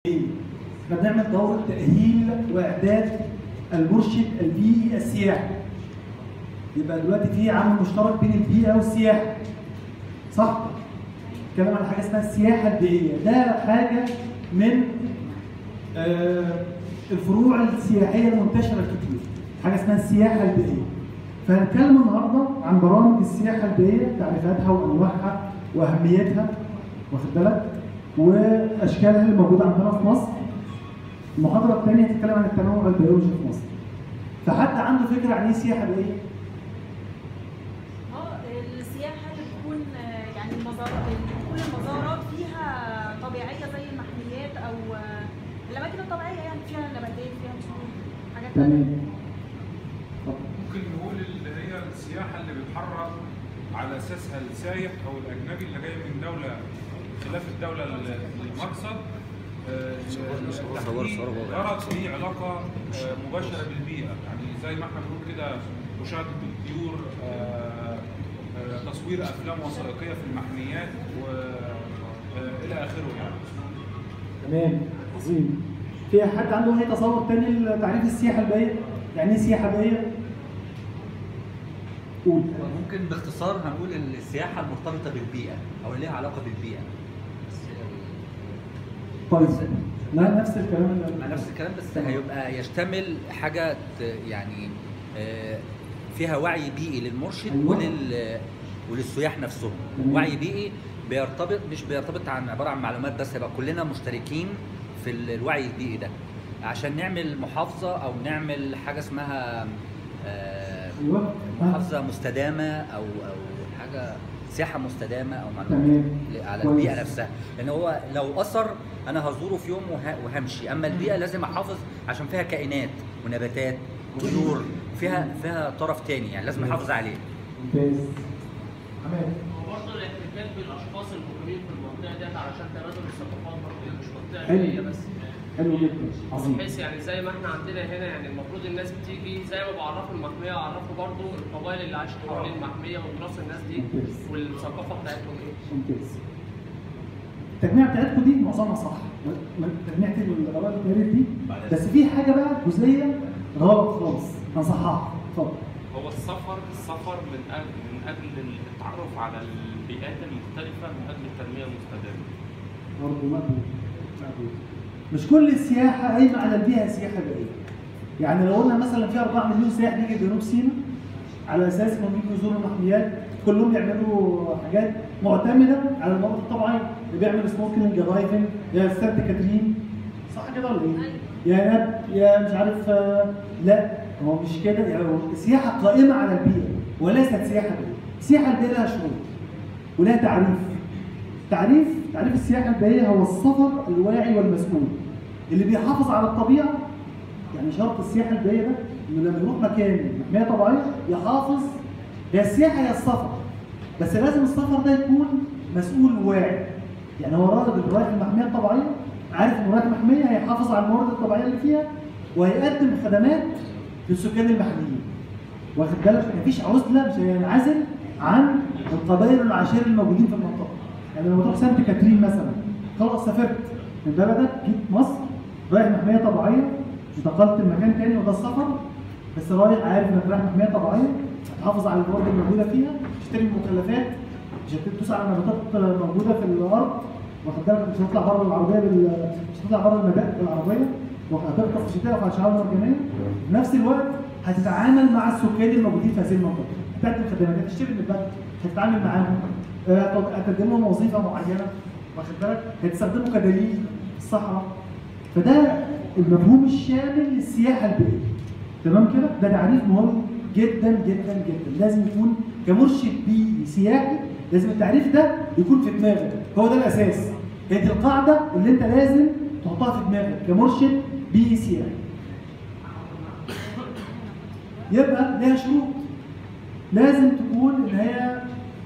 احنا بنعمل دورة تأهيل وإعداد المرشد البيئي السياحي. يبقى دلوقتي في عامل مشترك بين البيئة والسياحة. صح؟ نتكلم على حاجة اسمها السياحة البيئية، ده حاجة من آه، الفروع السياحية المنتشرة الكتير. حاجة اسمها السياحة البيئية. فهنتكلم النهارده عن برامج السياحة البيئية، تعريفاتها وأنواعها وأهميتها واخد بالك؟ واشكالها اللي موجوده عندنا في مصر. المحاضره الثانيه هتتكلم عن التنوع البيولوجي في مصر. فحد عنده فكره عن ايه سياحه بيئيه؟ اه السياحه اللي بتكون آه، يعني المزارات كل المزارات فيها طبيعيه زي المحميات او آه، الاماكن الطبيعيه يعني فيها نباتات فيها نسور حاجات تانية. تمام. طب ممكن نقول اللي هي السياحة اللي بيتحرك على أساسها السايح أو الأجنبي اللي جاي من دولة خلاف الدولة ال- المقصد آه، التحديد غرض ليه علاقة آه، مباشرة بالبيئة يعني زي ما احنا بنقول كده مشاهدة الطيور آه، آه، تصوير أفلام وثائقية في المحميات وإلى آخره يعني تمام عظيم. في حد عنده اي تصور تاني لتعريف السياحه البيئيه؟ يعني ايه سياحه بيئيه؟ قول. ممكن باختصار هنقول ان السياحه المرتبطه بالبيئه او اللي ليها علاقه بالبيئه بس طيب. لا نفس الكلام اللي مع نفس الكلام بس هيبقى يشتمل حاجه ت- يعني آه، فيها وعي بيئي للمرشد أيوة. ولل وللسياح نفسهم تمام. وعي بيئي بيرتبط مش بيرتبط عن عباره عن معلومات بس يبقى كلنا مشتركين في ال- الوعي البيئي ده عشان نعمل محافظه او نعمل حاجه اسمها آه، ايوه. محافظه مستدامه او او حاجه سياحه مستدامه او معلومات تمام. على كويس. البيئه نفسها لان هو لو اثر انا هزوره في يوم وه- وهمشي اما البيئه لازم احافظ عشان فيها كائنات ونباتات وطيور فيها فيها طرف تاني يعني لازم احافظ عليه ممتاز. تمام. وبرضه الاحتكاك بالاشخاص المقيمين في المنطقه ديت علشان تبادل الثقافات برضه هي مش منطقه حلو. هي بس حلو جدا. عظيم. بحيث يعني زي ما احنا عندنا هنا يعني المفروض الناس بتيجي زي ما بعرفوا المحميه اعرفوا برضه القبائل اللي عايشه حوالين المحميه وتراث الناس دي ممتاز. والثقافه بتاعتهم ايه. ممتاز. التجميع بتاعتكم دي معظمها صح م- م- تجميعة الغرائب التاريخ دي بس في حاجه بقى جزئيه غلط خالص هنصححها اتفضل هو السفر السفر من اجل من اجل التعرف على البيئات المختلفه من اجل التنميه المستدامه برضه مقبول مقبول. مش كل السياحه قايمه على البيئه سياحه بيئيه يعني لو قلنا مثلا في 4 مليون سائح بيجي جنوب سيناء على اساس انهم يجوا يزوروا المحميات كلهم يعملوا حاجات معتمده على المناطق الطبيعيه اللي بيعمل سنوركلينج يا دايفنج يا سانت كاترين صح كده ولا ايه؟ يا نب يا مش عارف آه، لا هو مش كده يعني هو السياحه قائمه على البيئه وليست سياحه بيئيه السياحه البيئيه لها شروط ولها تعريف تعريف تعريف السياحه البيئيه هو السفر الواعي والمسؤول اللي بيحافظ على الطبيعه يعني شرط السياحه البيئيه ده انه لما يروح مكان محميه طبيعيه يحافظ هي السياحه هي السفر بس لازم السفر ده يكون مسؤول واعي يعني هو راجل رايح المحميه الطبيعيه عارف انه رايح محميه هيحافظ على الموارد الطبيعيه اللي فيها وهيقدم خدمات للسكان المحليين واخد بالك مفيش عزله مش هينعزل عن القبائل والعشائر الموجودين في المنطقه يعني لما تروح سانت كاترين مثلا خلاص سافرت من بلدك جيت مصر رايح محميه طبيعيه انتقلت لمكان تاني وده السفر بس رايح عارف انك رايح محميه طبيعيه هتحافظ على الموارد الموجوده فيها تشتري المخلفات مش هتدوس على نباتات موجوده في الارض واخد بالك مش هتطلع بره العربيه بال... مش هتطلع بره المدائن بالعربيه وهتغطس في الشتاء وعلى الشعاب المرجانيه في نفس الوقت هتتعامل مع السكان الموجودين في هذه المنطقه هتقدم خدمات هتشتري من البلد هتتعامل معاهم آه، هت- هتقدم لهم وظيفه معينه واخد بالك هتستخدمه كدليل في الصحراء فده المفهوم الشامل للسياحه البيئيه تمام كده ده تعريف مهم جدا جدا جدا لازم يكون كمرشد بيئي سياحي لازم التعريف ده يكون في دماغك هو ده الاساس هي دي القاعده اللي انت لازم تحطها في دماغك كمرشد بيئي سياحي يبقى ليها شروط لازم تكون ان هي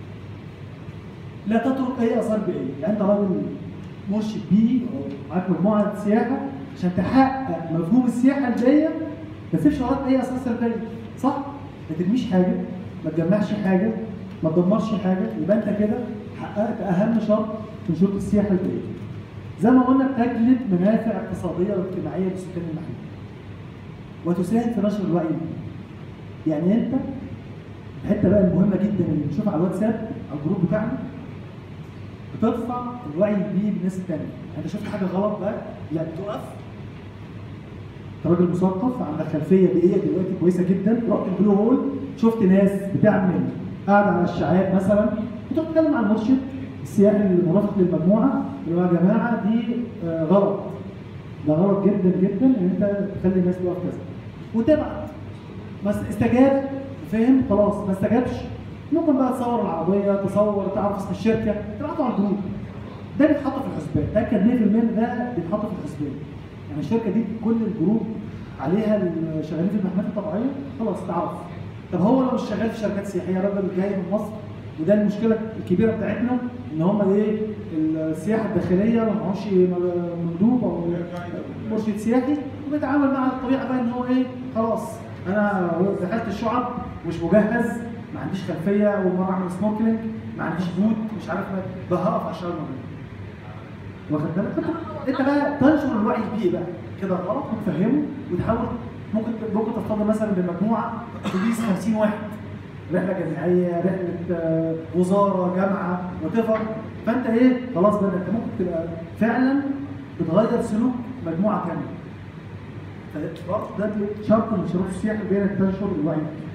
لا تترك اي اثار بيئيه يعني انت راجل مرشد بيئي او معاك مجموعه سياحه عشان تحقق مفهوم السياحه البيئيه ما تسيبش وراك اي اثار سلبيه صح ما ترميش حاجه ما تجمعش حاجه ما تدمرش حاجه يبقى انت كده حققت اهم شرط من شروط السياحه البيئيه زي ما قلنا بتجلب منافع اقتصاديه واجتماعيه للسكان المحليين وتساهم في نشر الوعي البيئي. يعني انت الحته بقى المهمه جدا اللي بنشوفها على الواتساب او الجروب بتاعنا بترفع الوعي البيئي بالناس التانيه، انت شفت حاجه غلط بقى لا بتقف انت راجل مثقف عندك خلفيه بيئيه دلوقتي كويسه جدا رحت البلو هول شفت ناس بتعمل قاعده على الشعاب مثلا وتروح تتكلم مع المرشد السياحي المرافق للمجموعه اللي هو يا جماعه دي آه، غلط ده غلط جدا جدا ان انت تخلي الناس تقف كذا وتبعت بس استجاب فهم خلاص ما استجابش ممكن بقى تصور العربيه تصور تعرف اسم الشركه تبعته على الجروب ده بيتحط في الحسبان تاكد 100% ان ده بيتحط في الحسبان يعني الشركه دي كل الجروب عليها اللي شغالين في المحميات الطبيعيه خلاص تعرف طب هو لو مش شغال في شركات سياحيه راجل جاي من مصر وده المشكله الكبيره بتاعتنا ان هم ايه السياحه الداخليه ما معهوش مندوب او مرشد سياحي وبيتعامل مع الطبيعه بقى ان هو ايه خلاص انا دخلت الشعب مش مجهز ما عنديش خلفيه اول مره اعمل سنوركلينج ما عنديش بوت مش عارف ما- ده هقف على الشعب المرة. واخد بالك فأنت- انت بقى تنشر الوعي البيئي بقى كده غلط وتفهمه وتحاول ممكن ممكن تصطدم مثلا بمجموعه تجيز 50 واحد رحله جامعيه رحله آه، وزاره جامعه وتفر فانت ايه خلاص بقى انت ممكن تبقى فعلا بتغير سلوك مجموعه كامله فبرضه ده شرط من شروط السياحه البيئيه انك تنشر الوعي البيئي.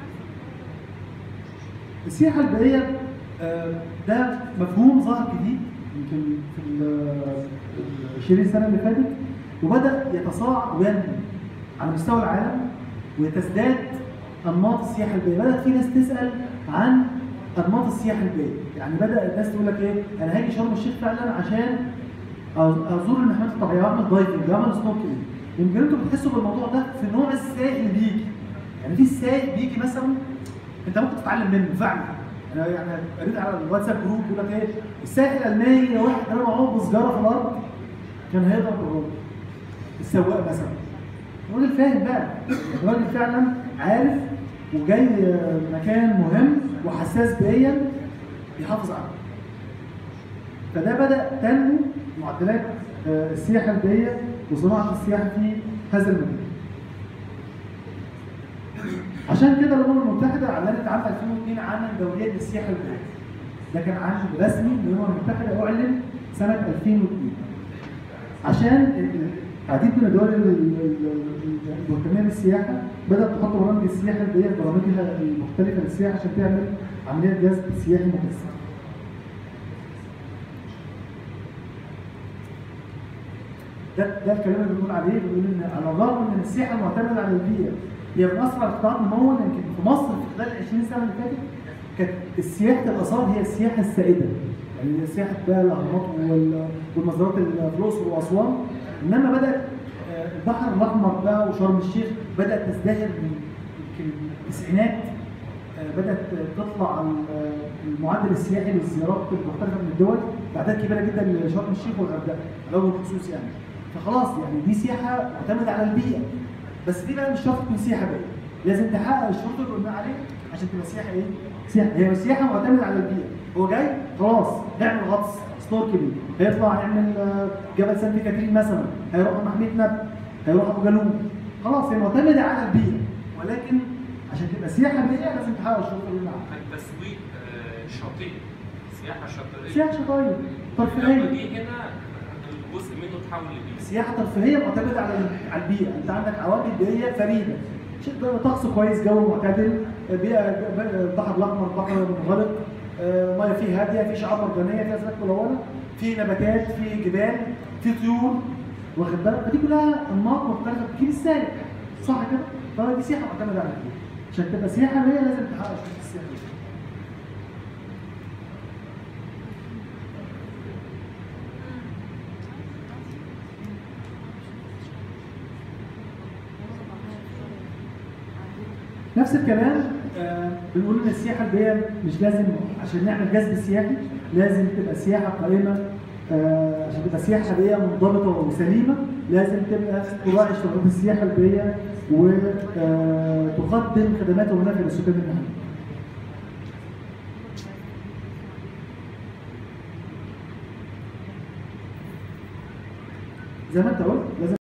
السياحه البيئيه آه، ده مفهوم ظهر جديد يمكن في ال 20 سنه اللي فاتت وبدا يتصاعد وينمو على مستوى العالم وتزداد انماط السياحه البيئيه بدات في ناس تسال عن انماط السياحه البيئيه يعني بدا الناس تقول لك ايه انا هاجي شرم الشيخ فعلا عشان أز- ازور المحميات الطبيعيه واعمل دايفنج واعمل سنوركلينج يمكن انتوا بتحسوا بالموضوع ده في نوع السائح اللي بيجي يعني في سائح بيجي مثلا انت ممكن تتعلم منه فعلا انا يعني قريت على الواتساب جروب بيقول لك ايه السائح الالماني لو واحد رمى معاه بسجاره في الارض كان هيضرب الراجل السواق مثلا الراجل فاهم بقى الراجل فعلا عارف وجاي مكان مهم وحساس بيئيا يحافظ عليه فده بدا تنمو معدلات آه، السياحه البيئيه وصناعه السياحه في هذا المجال عشان كده الامم المتحده اعلنت عام 2002 عاما دوليا للسياحه البيئيه ده كان عام رسمي من الامم المتحده اعلن سنه 2002 عشان ال- العديد من الدول ال- ال- ال- المهتمه بالسياحه بدات تحط برامج السياحه البيئيه في برامجها المختلفه للسياحه عشان تعمل عمليه جذب سياحي مكثف. ده ده الكلام اللي بنقول عليه بنقول ان على الرغم من ان السياحه المعتمده على البيئه هي من اسرع القطاعات نموا يمكن في مصر في خلال ال 20 سنه اللي فاتت كانت سياحه الاثار هي السياحه السائده يعني سياحه بقى الاهرامات وال- والمزارات اللي في الاقصر واسوان انما بدات آه، البحر الاحمر بقى وشرم الشيخ بدات تزدهر من يمكن التسعينات آه، بدات تطلع ال- المعدل السياحي للزيارات المختلفه من الدول باعداد كبيره جدا لشرم الشيخ والغردقه على وجه الخصوص يعني فخلاص يعني دي سياحه معتمده على البيئه بس دي بقى مش شرط تكون سياحه بيئيه لازم تحقق الشروط اللي قلنا عليها عشان تبقى سياحه ايه؟ سياحه هي سياحه معتمده على البيئه هو جاي خلاص نعمل غطس سنوركلينج هيطلع يعمل آه، جبل سانت كاترين مثلا هيروح محميه نبع هيروح ابو جالوم خلاص هي معتمده على البيئه ولكن عشان تبقى سياحه بيئيه لازم تحقق الشروط اللي قلنا عليها التسويق آه، شاطئ سياحه شاطئيه سياحه شطايه لما ترفيهيه جه هنا جزء منه تحول لبيئه سياحه ترفيهيه معتمده على على البيئه انت عندك عوامل بيئيه فريده شيء ده طقس كويس جو معتدل بيئه البحر الاحمر بحر منغلق آه، ميه فيه هاديه في شعاب مرجانيه في اسماك ملونه في نباتات في جبال في طيور واخد بالك فدي كلها انماط مختلفه بتجيب السائح صح كده؟ فدي سياحه معتمده على البيئه عشان تبقى سياحه بيئيه لازم تحقق شروط السياحه نفس الكلام آه، بنقول ان السياحه البيئيه مش لازم عشان نعمل جذب سياحي لازم تبقى سياحه قائمه آه، عشان تبقى سياحه بيئيه منضبطه وسليمه لازم تبقى تراعي شروط السياحه البيئيه وتقدم خدمات ومنافع للسكان المحليين. زي ما انت قلت